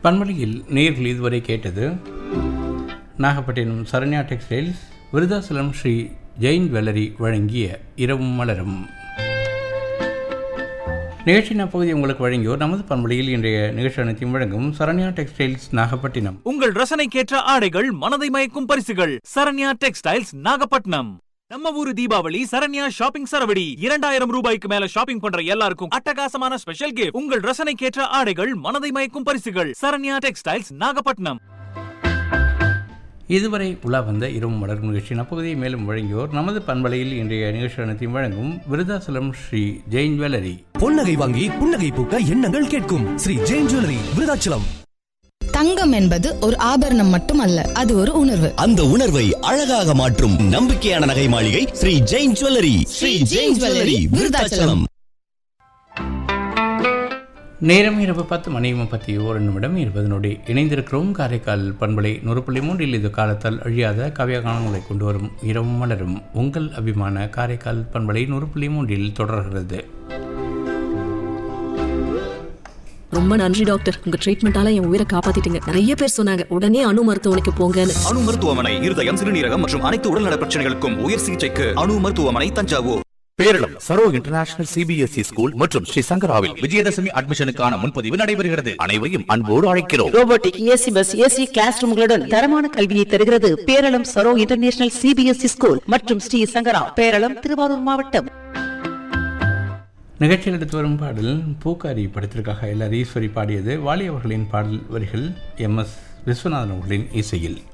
பன்மொழியில் நேர்கள் இதுவரை கேட்டது நாகப்பட்டினம் சரண்யா டெக்ஸ்டைல்ஸ் விருதாசலம் ஸ்ரீ ஜெயின் வெல்லரி வழங்கிய இரவும் மலரும் நிகழ்ச்சியின் அப்பகுதி உங்களுக்கு வழங்கியோர் நமது பன்மொழியில் இன்றைய நிகழ்ச்சி அனைத்தையும் வழங்கும் சரண்யா டெக்ஸ்டைல்ஸ் நாகப்பட்டினம் உங்கள் ரசனைக்கேற்ற ஆடைகள் மனதை மயக்கும் பரிசுகள் சரண்யா டெக்ஸ்டைல்ஸ் நாகப்பட்டினம் நம்ம ஊரு தீபாவளி சரண்யா ஷாப்பிங் சரவடி இரண்டாயிரம் ரூபாய்க்கு மேல ஷாப்பிங் பண்ற எல்லாருக்கும் அட்டகாசமான ஸ்பெஷல் கிஃப்ட் உங்கள் ரசனைக்கேற்ற ஆடைகள் மனதை மயக்கும் பரிசுகள் சரண்யா டெக்ஸ்டைல்ஸ் நாகப்பட்டினம் இதுவரை உலா வந்த இரவு மலரும் நிகழ்ச்சியின் அப்பகுதியை மேலும் வழங்கியோர் நமது பண்பலையில் இன்றைய நிகழ்ச்சி அனைத்தையும் வழங்கும் விருதாசலம் ஸ்ரீ ஜெயின் வெல்லரி பொன்னகை வாங்கி புன்னகை பூக்க எண்ணங்கள் கேட்கும் ஸ்ரீ ஜெயின் ஜுவல்லரி விருதாச்சலம் தங்கம் என்பது ஒரு ஆபரணம் மட்டுமல்ல அது ஒரு உணர்வு அந்த உணர்வை அழகாக மாற்றும் நம்பிக்கையான நகை மாளிகை ஸ்ரீ ஜெயின் ஜுவல்லரி ஸ்ரீ ஜெயின் ஜுவல்லரி விருதாச்சலம் நேரம் இரவு பத்து மணி முப்பத்தி ஓரு நிமிடம் இருபது நொடி இணைந்திருக்கிறோம் காரைக்கால் பண்பலை நூறு புள்ளி மூன்றில் இது காலத்தால் அழியாத காவியகானங்களை கொண்டு வரும் இரவும் மலரும் உங்கள் அபிமான காரைக்கால் பண்பலை நூறு புள்ளி மூன்றில் தொடர்கிறது ரொம்ப நன்றி டாக்டர் உங்க ட்ரீட்மெண்டால என் உயிரை காப்பாத்திட்டீங்க நிறைய பேர் சொன்னாங்க உடனே அணு மருத்துவமனைக்கு போங்கன்னு அணு மருத்துவமனை இருதயம் சிறுநீரகம் மற்றும் அனைத்து உடல்நல பிரச்சனைகளுக்கும் உயர் சிகிச்சைக்கு அணு மருத்துவமனை Thanjavur Peralam Saro international CBSE school மற்றும் ஸ்ரீ சங்கராவில் விஜயதசமி அட்மிஷனுக்கான முன்பதிவு நடைபெறுகிறது அனைவரையும் அன்போடு அழைக்கிறோம் robotic AC bus AC class ரூம்களுடன் தரமான கல்வியை தருகிறது Peralam Saro international CBSE school மற்றும் ஸ்ரீ சங்கரா பேரளம் திருவாரூர் மாவட்டம் நிகழ்ச்சியில் எடுத்து வரும் பாடல் பூக்காரி படத்திற்காக எல்லார் ஈஸ்வரி பாடியது வாலி அவர்களின் பாடல் வரிகள் எம் எஸ் விஸ்வநாதன் அவர்களின் இசையில்